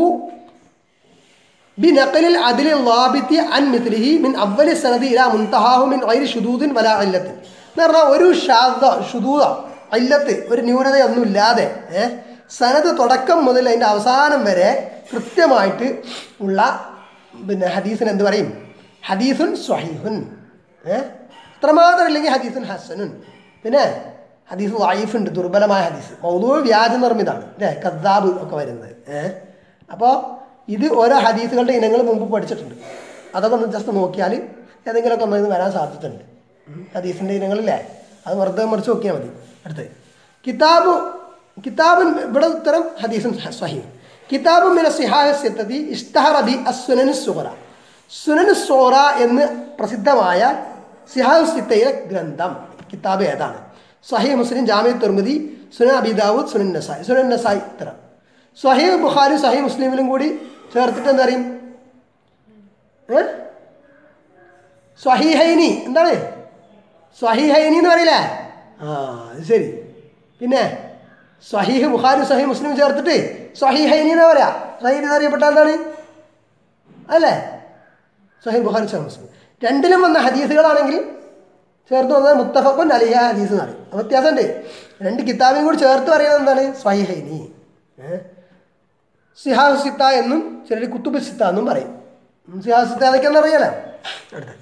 بنقل العدل الضابط عن مثله من أول السند إلى منتهاه من غير شذوذ ولا علة എന്ന് പറഞ്ഞാൽ ഒരു ഷാദ ഷുദൂത ഇല്ലത്ത് ഒരു ന്യൂനതയൊന്നും ഇല്ലാതെ ഏഹ് സനത് തുടക്കം മുതൽ അതിൻ്റെ അവസാനം വരെ കൃത്യമായിട്ട് ഉള്ള പിന്നെ ഹദീസിന് എന്ത് പറയും ഹദീസുൻ സ്വഹീഹുൻ ഏഹ് അത്രമാത്രം ഇല്ലെങ്കിൽ ഹദീസുൻ ഹസനുൻ പിന്നെ ഹദീസ് വൈഫ് ഉണ്ട് ദുർബലമായ ഹദീസ് മൗലൂ വ്യാജ നിർമ്മിതാണ് അല്ലേ കദ്ദാബ് ഒക്കെ വരുന്നത് ഏഹ് അപ്പോൾ ഇത് ഓരോ ഹദീസുകളുടെ ഇനങ്ങൾ മുമ്പ് പഠിച്ചിട്ടുണ്ട് അതൊക്കെ ഒന്ന് ജസ്റ്റ് നോക്കിയാൽ ഏതെങ്കിലുമൊക്കെ ഒന്ന് ഇത് വരാൻ സാധ്യതയുണ്ട് ഉം. ഹദീസിൻ്റെ ഇനങ്ങളില്ലേ അത് വെറുതെ മറിച്ച് നോക്കിയാൽ മതി അടുത്ത് കിതാബ് കിതാബുൻ ഇവിടെ ഉത്തരം ഹദീസുൻ സ്വഹീം കിതാബു മിന സിഹാഹസ്യത്തതി ഇഷ്തഹറ ബി അസുനനു സുഹറ സുനനു സോറ എന്ന് പ്രസിദ്ധമായ സിഹാഹു സിത്തയിലെ ഗ്രന്ഥം കിതാബ് ഏതാണ് സഹീ മുസ്ലിം ജാമ്യ തുർമുദി സുനൻ അബിദാവൂദ് സുനൻ നസായി സുനൻ നസായി ഇത്തരം സഹീഹ് ബുഖാരി സഹീഹ് മുസ്ലിമിലും കൂടി ചേർത്തിട്ട് എന്താ പറയും ഏ സ്വഹീഹൈനി എന്താണ് സ്വഹീഹൈനി എന്ന് പറയില്ലേ ആ അത് ശരി പിന്നെ സ്വഹീഹ് ബുഖാരി സ്വഹീഹ് മുസ്ലിം ചേർത്തിട്ട് സ്വഹീഹൈനി എന്ന് പറയാ സ്വഹീഹ് അറിയപ്പെട്ട എന്താണ് അല്ലേ സ്വഹീഹ് ബുഖാരി സ്വഹീഹ് മുസ്ലിം രണ്ടിലും വന്ന ഹദീസുകളാണെങ്കിൽ ചേർത്ത് വന്നത് മുത്തഫഖുൻ അലിഹ ഹദീസ് എന്ന് പറയും അപ്പോൾ വ്യത്യാസമുണ്ട് രണ്ട് കിതാബിയും കൂടി ചേർത്ത് പറയുന്നത് എന്താണ് സ്വഹീഹൈനി ഏഹ് സിഹാഹ് സിത്ത എന്നും ചിലർ കുത്തുബ് സിത്ത എന്നും പറയും ഉം, സിഹാഹ് സിത്ത അതൊക്കെയെന്ന് അറിയാലോ അടുത്ത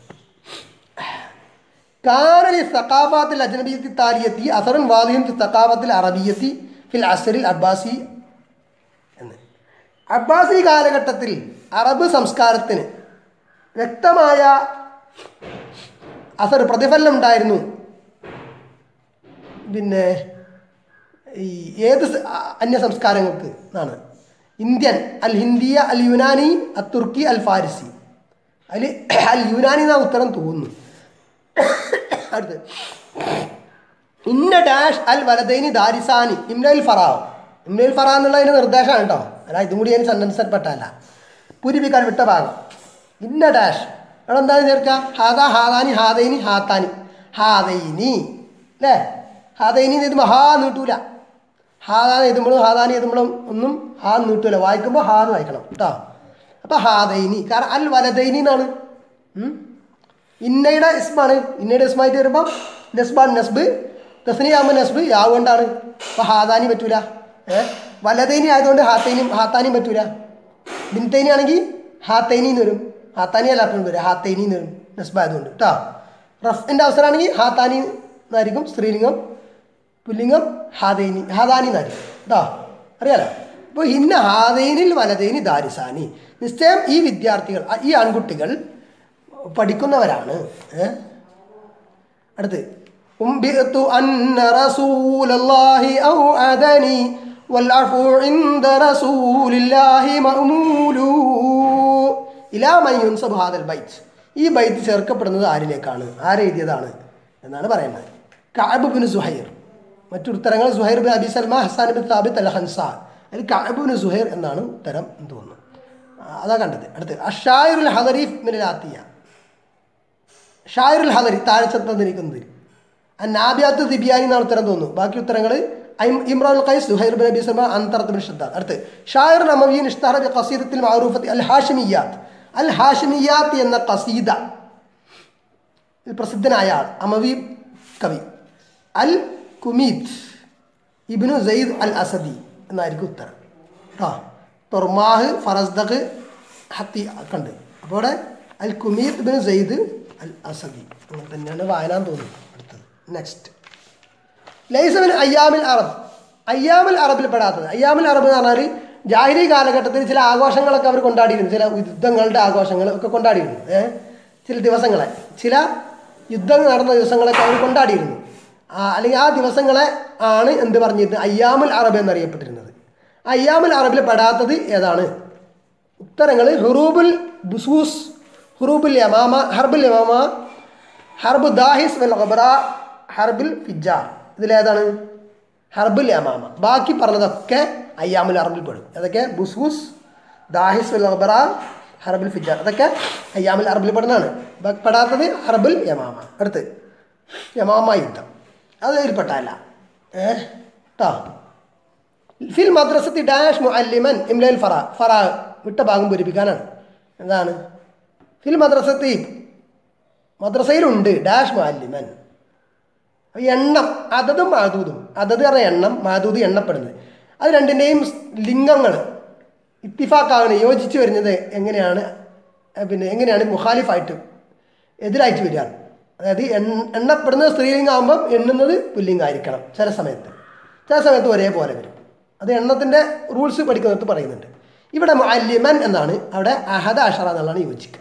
കാനലി സഖാഫാത്തിൽ അജ്നബിയത്തി താരിയത്തി അസറുൻ വാദിയും സഖാഫത്തിൽ അറബിയത്തി ഫിൽ അസറിൽ അബ്ബാസി എന്ന് അബ്ബാസി കാലഘട്ടത്തിൽ അറബ് സംസ്കാരത്തിന് വ്യക്തമായ അസർ പ്രതിഫലനം ഉണ്ടായിരുന്നു പിന്നെ ഈ ഏത് സ- അ- അന്യ സംസ്കാരങ്ങൾക്ക് എന്നാണ് ഇന്ത്യൻ അൽ ഹിന്ദിയ അൽ യുനാനി അൽ തുർക്കി അൽ ഫാരിസി അതിൽ അൽ യുനാനി എന്നാ ഉത്തരം തോന്നുന്നു അടുത്ത് ഇന്ന ഡാഷ് അൽ വലതൈനി ദാരിസാനി ഇംനൽ ഫറാവ് ഇംനൽ ഫറാ എന്നുള്ളതിൻ്റെ നിർദ്ദേശമാണ് കേട്ടോ അല്ല ഇതും കൂടി ഞാൻ സെൻറ്റൻസിൽ പെട്ടല്ല പൂരിപ്പിക്കാൻ വിട്ട ഭാഗം ഇന്ന ഡാഷ് അവിടെ എന്താണ് ചേർക്കുക ഹാദ ഹാദാനി ഹാദൈനി ഹാത്താനി ഹാദൈനി അല്ലേ ഹാദൈനി എന്ന് എഴുതുമ്പോൾ ഹാ നീട്ടൂല ഹാദാന്ന് എഴുതുമ്പോഴും ഹാദാനി എഴുതുമ്പോഴും ഒന്നും ഹാ നീട്ടൂല വായിക്കുമ്പോൾ ഹാ എന്ന് വായിക്കണം കേട്ടോ അപ്പോൾ ഹാദൈനി കാരണം അൽ വലതൈനി എന്നാണ് ഉം. ഇന്നയുടെ ഇസ്മാണ് ഇന്നയുടെ ഇസ്മായിട്ട് വരുമ്പോൾ നസ്ബാൻ നസ്ബ് തസ്നിയാകുമ്പോൾ നസ്ബ് യാവ് കൊണ്ടാണ് അപ്പോൾ ഹാദാനി പറ്റൂല ഏഹ് വലതൈനി ആയതുകൊണ്ട് ഹാത്തൈനും ഹാത്താനിയും പറ്റൂല ബിൻതൈനി ആണെങ്കിൽ ഹാത്തൈനി എന്ന് വരും ഹാത്താനി അല്ല അപ്പോഴും വരും ഹാത്തൈനി എന്ന് വരും നസ്ബ ആയതുകൊണ്ട് കേട്ടോ റഫിൻ്റെ അവസരമാണെങ്കിൽ ഹാത്താനി എന്നായിരിക്കും സ്ത്രീലിംഗം പുല്ലിംഗം ഹാദൈനി ഹാദാനി എന്നായിരിക്കും കേട്ടോ അറിയാലോ അപ്പോൾ ഇന്ന ഹാദൈനിൽ വലതൈനി ദാരിസാനി നിശ്ചയം ഈ വിദ്യാർത്ഥികൾ ആ, ഈ ആൺകുട്ടികൾ പഠിക്കുന്നവരാണ് ഏ? അടുത്ത് أنبئت أن رسول الله أوعدني والعفو عند رسول الله مأمول إلى من ينسب هذا البيت ഈ ബൈത്ത് ചേർക്കപ്പെടുന്നത് ആരിലേക്കാണ് ആരെഴുതിയതാണ് എന്നാണ് പറയുന്നത് കഅബ് ബിൻ സുഹൈർ മറ്റുത്തരങ്ങൾ സുഹൈർ ബിൻ അബി സൽമ ഹസാൻ ബിൻ താബിത്ത് അൽ ഹൻസ അതിൽ കഅബ് ബിൻ സുഹൈർ എന്നാണ് ഉത്തരം എന്ന് തോന്നുന്നു ആ, അതാ കണ്ടത് അടുത്ത് അഷായുൽ ഹദരീഫ് മിനാത്തിയ ഷായറുൽ ഹദരി താഴെ തന്നിരിക്കുന്നതിൽ നാബിയാത്ത് ദിബിയാനി എന്നാണ് ഉത്തരം തോന്നുന്നു ബാക്കി ഉത്തരങ്ങൾ ഇമ്രാൻ ഖൈസ് സുഹൈർ ബിൻ അബി സൽമാൻ അന്തർത്ത് ബിൻ ഷദ്ദാദ് അടുത്ത് ഷായർ നമവീൻ ഇഷ്തഹറ ബി ഖസീദത്തിൽ മഅറൂഫത്തി അൽ ഹാഷിമിയാത്ത് അൽ ഹാഷിമിയാത്ത് എന്ന ഖസീദ ഇത് പ്രസിദ്ധനായ ആൾ അമവി കവി അൽ കുമീത്ത് ഇബ്നു സെയ്ദ് അൽ അസദി എന്നായിരിക്കും ഉത്തരം കേട്ടോ തൊർമാഹ് ഫറസ്ദഖ് ഹത്തി ഒക്കെ ഉണ്ട് അപ്പോൾ ഇവിടെ അൽ കുമീത് ബിൻ സെയ്ദ് അൽ അസദി അങ്ങനെ തന്നെയാണ് വായനാൻ തോന്നുന്നത് അടുത്തത് നെക്സ്റ്റ് ലൈസമിൻ അയ്യാമിൽ അറബ് അയ്യാമിൽ അറബിൽ പെടാത്തത് അയ്യാമിൽ അറബ് എന്ന് പറഞ്ഞാൽ ജാഹിരി കാലഘട്ടത്തിൽ ചില ആഘോഷങ്ങളൊക്കെ അവർ കൊണ്ടാടിയിരുന്നു ചില യുദ്ധങ്ങളുടെ ആഘോഷങ്ങൾ ഒക്കെ കൊണ്ടാടിയിരുന്നു ഏഹ് ചില ദിവസങ്ങളെ ചില യുദ്ധം നടന്ന ദിവസങ്ങളൊക്കെ അവർ കൊണ്ടാടിയിരുന്നു ആ, അല്ലെങ്കിൽ ആ ദിവസങ്ങളെ ആണ് എന്ത് പറഞ്ഞിരുന്നത് അയ്യാമുൽ അറബ് എന്നറിയപ്പെട്ടിരുന്നത് ആ അയ്യാമുൽ അറബിൽ പെടാത്തത് ഏതാണ് ഉത്തരങ്ങൾ ഹുറൂബുൽ ബുസൂസ് ഹുറൂബുൽ യമാമ ഹർബുൽ യമാമ ഹർബ് ദാഹിസ് വൽ ഖബറ ഹർബുൽ ഫിജാർ ഇതിലേതാണ് ഹർബുൽ യമാമ ബാക്കി പറഞ്ഞതൊക്കെ അയ്യാമുൽ അറബിൽ പെടും അതൊക്കെ ബുസൂസ് ദാഹിസ് വൽ ഖബറ ഹർബുൽ ഫിജാർ അതൊക്കെ അയ്യാമുൽ അറബിൽ പെടുന്നതാണ് ബ- പെടാത്തത് ഹർബുൽ യമാമ അടുത്ത് യമാമ യുദ്ധം അത് ഇതിൽപ്പെട്ടല്ല ഏ കേട്ടോ ഫിൽ മദ്രസത്തി ഡാഷ് മുഅല്ലിമൻ ഇംലയിൽ ഫറ ഫറ വിട്ട ഭാഗം പൂരിപ്പിക്കാനാണ് എന്താണ് ഫിൽ മദ്രസത്തി മദ്രസയിലുണ്ട് ഡാഷ് മുഅല്ലിമൻ അപ്പൊ എണ്ണം അതതും മാതൂതും അതത് പറഞ്ഞ എണ്ണം മാതൂത് എണ്ണപ്പെടുന്നത് അത് രണ്ടിൻ്റെയും ലിംഗങ്ങൾ ഇത്തിഫാക്കാണ് യോജിച്ച് വരുന്നത് എങ്ങനെയാണ് അഹ് പിന്നെ എങ്ങനെയാണ് മുഖാലിഫായിട്ട് എതിരായിട്ട് വരിക അതായത് എണ്ണ എണ്ണപ്പെടുന്നത് സ്ത്രീലിംഗമാകുമ്പം എണ്ണുന്നത് പുല്ലിംഗമായിരിക്കണം ചില സമയത്ത് ചില സമയത്ത് ഒരേപോലെ വരും അത് എണ്ണത്തിൻ്റെ റൂൾസ് പഠിക്കുന്നിടത്ത് പറയുന്നുണ്ട് ഇവിടെ മുഅല്ലിമൻ എന്നാണ് അവിടെ അഹദ അഷറ എന്നുള്ളതാണ് യോജിക്കുക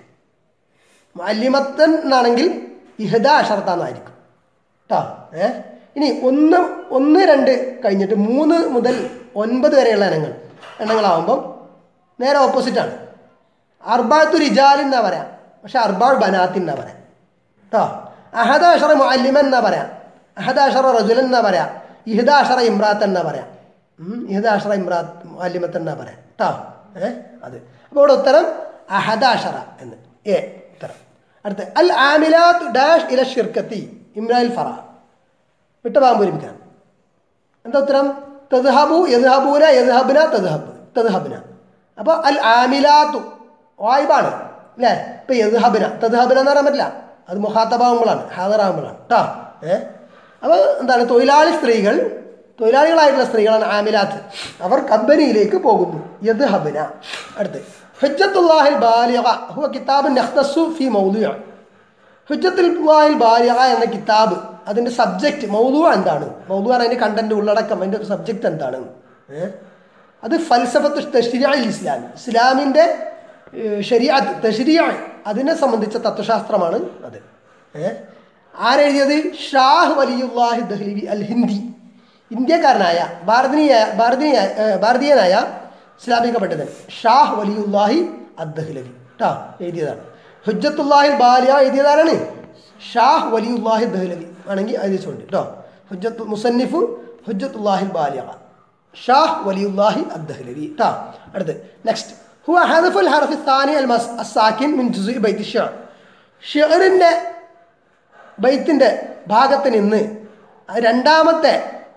മുഅല്ലിമത്തൻ എന്നാണെങ്കിൽ ഇഹദ അഷറത്താന്നായിരിക്കും കേട്ടോ ഏ ഇനി ഒന്ന് ഒന്ന് രണ്ട് കഴിഞ്ഞിട്ട് മൂന്ന് മുതൽ ഒൻപത് വരെയുള്ള ഇനങ്ങൾ എണ്ണങ്ങളാവുമ്പം നേരെ ഓപ്പോസിറ്റാണ് അർബാത്തു റിജാലിൻ എന്നാ പറയാം പക്ഷെ അർബാൾ ബനാത്തിൻ എന്നാ പറയാം കേട്ടോ അഹദ അഷറ മുഅല്ലിമൻ എന്നാ പറയാം അഹദ അഷറ റജുലൻ എന്നാ പറയാം ഇഹദ അഷറ ഇമ്രാത്ത് എന്നാ പറയാം ഉം, ഇഹദ അഷറ ഇമ്രാത്ത് മുഅല്ലിമത്ത് എന്നാ പറയാം കേട്ടോ ഏ അത് അപ്പോൾ ഇവിടെ ഉത്തരം അഹദ അഷറ എന്ന് എ ഉത്തരം അടുത്ത് അൽ ആമിലാത്ത് ഡാഷ് ഇല ഷിർക്കത്തി ഇമ്രാൽ ഫറ വിട്ടഭാഗം പൂരിപ്പിക്കാൻ എന്താ ഉത്തരം തദ്ഹബു യദ്ഹബൂന യദ്ഹബ്ന തദ്ഹബ് തദ്ഹബ്ന അപ്പോൾ അൽ ആമിലാത്തു വായ്പാണ് അല്ലേ ഇപ്പം യദ്ഹബ്ന തദ്ഹബ്ന എന്ന് പറയാൻ പറ്റില്ല അത് മുഹാത്തബാകുമ്പോഴാണ് ഹാദറാകുമ്പോഴാണ് കേട്ടോ ഏ അപ്പോൾ എന്താണ് തൊഴിലാളി സ്ത്രീകൾ തൊഴിലാളികളായിട്ടുള്ള സ്ത്രീകളാണ് ആമിലാത്ത് അവർ കമ്പനിയിലേക്ക് പോകുന്നു യദ്ഹബ്ന അടുത്ത് ഹുജ്ജത്തുല്ലാഹിൽ ബാലിഗ ഹുവ കിതാബ് നഖ്തസു ഫി മൗദുഅ ഹുജ്ജത്തുൽ വായിൽ ബാലിഗ എന്ന കിതാബ് അതിൻ്റെ സബ്ജക്റ്റ് മൗദു എന്താണ് മൗദു ആണ് അതിൻ്റെ കണ്ടന്റ് ഉള്ളടക്കം അതിൻ്റെ സബ്ജക്റ്റ് എന്താണ് ഏ? അത് ഫൽസഫത്ത് തഷ്രിഅൽ ഇസ്ലാം ഇസ്ലാമിൻ്റെ ശരിയാത്ത് തഷ്രിയ അതിനെ സംബന്ധിച്ച തത്വശാസ്ത്രമാണ് അത് ഏ? ആരെഴുതിയത് ഷാഹ് വലിയുല്ലാഹി ദഹ്ലിവി അൽ ഹിന്ദി ഇന്ത്യക്കാരനായ ഭാരതീയ ഭാരതീയ ഏ, ഭാരതീയനായ ഇസ്ലാമിക പണ്ഡിതൻ ഷാഹ് വലിയുല്ലാഹി അദ്ദഹ്ലവി കേട്ടോ എഴുതിയതാണ് ഹുജ്ജത്തുല്ലാഹിൽ ബാലിയ എഴുതിയതാരാണ് ഷാഹ് വലിയുല്ലാഹി ദഹ്ലവി ആണെങ്കിൽ അതിച്ചുണ്ട് കേട്ടോ ഹുജ്ജത്ത് മുസന്നിഫു ഹുജ്ജത്തുല്ലാഹിൽ ബാലിയ ഷാഹ് വലിയുല്ലാഹി അദ്ദഹ്ലവി കേട്ടോ അടുത്ത് നെക്സ്റ്റ് ഹുവ ഹദഫുൽ ഹർഫി സാനി അൽ മസ് അസാക്കിൻ മിൻ ജുസു ബൈത്തി ഷാ ഷെറിൻ്റെ ബൈത്തിൻ്റെ ഭാഗത്ത് നിന്ന് ആ രണ്ടാമത്തെ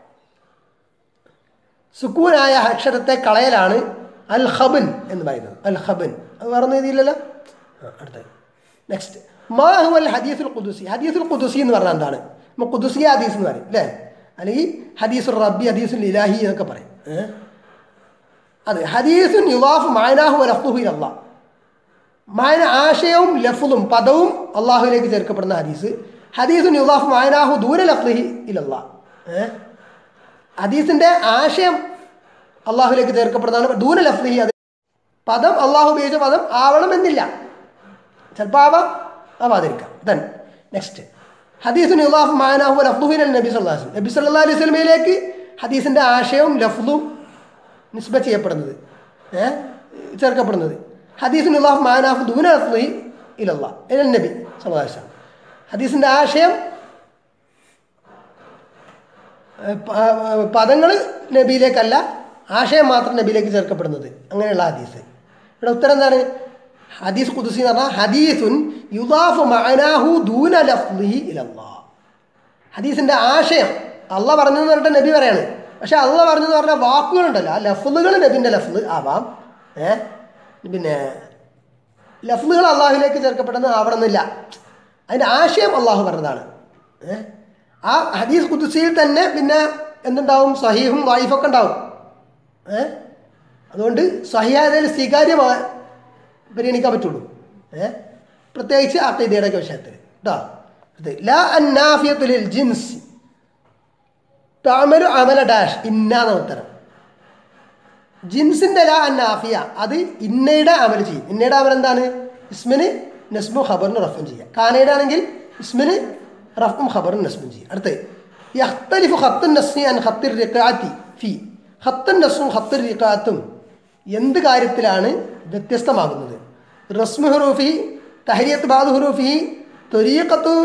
സുക്കൂനായ അക്ഷരത്തെ കളയലാണ് അൽ ഖബൻ എന്ന് പറയുന്നത് അൽ ഖബൻ അത് വേറെ രീതിയില്ലല്ലോ ആ, അടുത്തത് നെക്സ്റ്റ് മാഹു അൽ ഹദീസുൽ ഖുദുസി ഹദീസുൽ ഖുദുസി എന്ന് പറഞ്ഞാൽ എന്താണ് നമ്മൾ ഖുദുസിയ ഹദീസ് എന്ന് പറയും അല്ലേ അല്ലെങ്കിൽ ഹദീസുൽ റബ്ബി ഹദീസുൽ ഇലാഹി എന്നൊക്കെ പറയും ഏ? അത് ഹദീസുൻ യുവാഫ് മായനാഹു ലഫ്ലുഹു ഇലല്ലാ മായന ആശയവും ലഫ്ലും പദവും അള്ളാഹുവിലേക്ക് ചേർക്കപ്പെടുന്ന ഹദീസ് ഹദീസുൻ യുവാഫ് മായനാഹു ദൂര ലഫ്ലുഹി ഇലല്ലാ ഏഹ് ഹദീസിന്റെ ആശയം അള്ളാഹുലേക്ക് ചേർക്കപ്പെടുന്നതാണ് ദൂര ലഫ്ലിഹി അത് പദം അള്ളാഹു ഉപയോഗിച്ച പദം ആവണമെന്നില്ല ചിലപ്പോൾ ആവാം ആവാതിരിക്കാം ദെൻ നെക്സ്റ്റ് ഹദീസുൻ യുലാഫ് മാനാഹു ലഫ്ലുഹിൻ അൽ നബി സല്ലാ വസ്ലം നബി സല്ലാ അലൈഹി സ്വലമയിലേക്ക് ഹദീസിൻ്റെ ആശയവും ലഫ്ലും നിസ്ബ ചെയ്യപ്പെടുന്നത് ഏ ചേർക്കപ്പെടുന്നത് ഹദീസുൻ യുലാഫ് മാനാഹു ദൂന ലഫ്ലുഹി ഇലല്ലാ ഇലൽ നബി സല്ലാ വസ്ലം ഹദീസിൻ്റെ ആശയം പദങ്ങൾ നബിയിലേക്കല്ല ആശയം മാത്രം നബിയിലേക്ക് ചേർക്കപ്പെടുന്നത് അങ്ങനെയുള്ള ഹദീസ് ഇവിടെ ഉത്തരം എന്താണ് ഹദീസ് കുദുസി എന്ന് പറഞ്ഞാൽ ഹദീസുൻ യുദാഫു മഅനാഹു ദൂന ലഫ്ലിഹി ഇലല്ലാ ഹദീസിൻ്റെ ആശയം അള്ള പറഞ്ഞെന്ന് പറഞ്ഞിട്ട് നബി പറയാണ് പക്ഷെ അള്ള പറഞ്ഞെന്ന് പറഞ്ഞ വാക്കുകളുണ്ടല്ലോ ആ ലഫ്ലുകൾ നബിൻ്റെ ലഫ്ല് ആവാം ഏ പിന്നെ ലഫ്ലുകൾ അള്ളാഹുലേക്ക് ചേർക്കപ്പെടുന്നത് ആവണമെന്നില്ല അതിൻ്റെ ആശയം അള്ളാഹു പറഞ്ഞതാണ് ഏ ആ ഹദീസ് കുദുസിയിൽ തന്നെ പിന്നെ എന്തുണ്ടാവും സഹീഹും വായിഫൊക്കെ ഉണ്ടാവും ഏ അതുകൊണ്ട് സഹിയായതിൽ സ്വീകാര്യമാ പരിഗണിക്കാൻ പറ്റുള്ളൂ ഏ പ്രത്യേകിച്ച് അക്കീദയുടെ ഒക്കെ വിഷയത്തിൽ കേട്ടോ ഇത് ലാ അന്നാഫിയത്തുലിൽ ജിൻസ് താമരു അമല ഡാഷ് ഇന്നാന്ന ഉത്തരം ജിൻസിന്റെ ലാ അന്നാഫിയ അത് ഇന്നയുടെ അമൽ ചെയ്യും ഇന്നയുടെ അമൽ എന്താണ് ഇസ്മിന് നസ്മു ഖബറിന് റഫും ചെയ്യാം കാനയുടെ ആണെങ്കിൽ ഇസ്മിന് റഫും ഖബറും നസ്മും ചെയ്യും അടുത്ത് യഖ്തലിഫു ഖത്തുൻ നസ്നി അൻ ഖത്തിർ റിഖാത്തി ഫി ഖത്തുൻ നസ്സും ഖത്തുർ റിഖാത്തും എന്ത് കാര്യത്തിലാണ് വ്യത്യസ്തമാകുന്നത് റസ്മു ഹുറൂഫി തഹരിയത്ത് ബാദ് ഹുറൂഫി തൊരീഖത്തു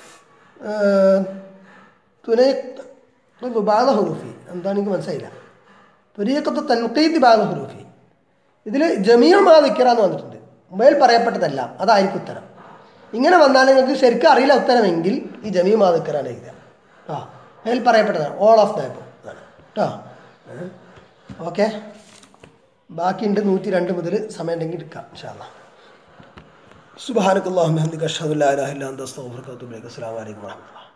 തുനൈ ബാദ ഹുറൂഫി എന്താണ് എനിക്ക് മനസ്സിലായില്ല തൊരീഖത്തു തൻഖീദ് ബാദ ഹുറൂഫി ഇതിൽ ജമീർ മാ വിക്കറാന്ന് വന്നിട്ടുണ്ട് മുമ്പേൽ പറയപ്പെട്ടതല്ല അതായിരിക്കും ഉത്തരം ഇങ്ങനെ വന്നാൽ നിങ്ങൾക്ക് ശരിക്കും അറിയില്ല ഉത്തരമെങ്കിൽ ഈ ജമീ മാ വിക്കറാണ് എഴുതുക ആ അതിൽ പറയപ്പെട്ടതാണ് ഓൾ ഓഫ് ദ ആണ് കേട്ടോ ഓക്കെ ബാക്കിയുണ്ട് നൂറ്റി രണ്ട് മുതൽ സമയം ഉണ്ടെങ്കിൽ എടുക്കാം ഇൻഷാല്ലാ സുബാനക്കല്ലാഹു അഷ്ഹദു അല്ലാ ഇലാഹ ഇല്ലാ അൻത അസ്തഗ്ഫിറുക വഅത്തുബു ഇലൈക അസ്സലാമു അലൈക്കും വറഹ്മത്തുള്ളാഹി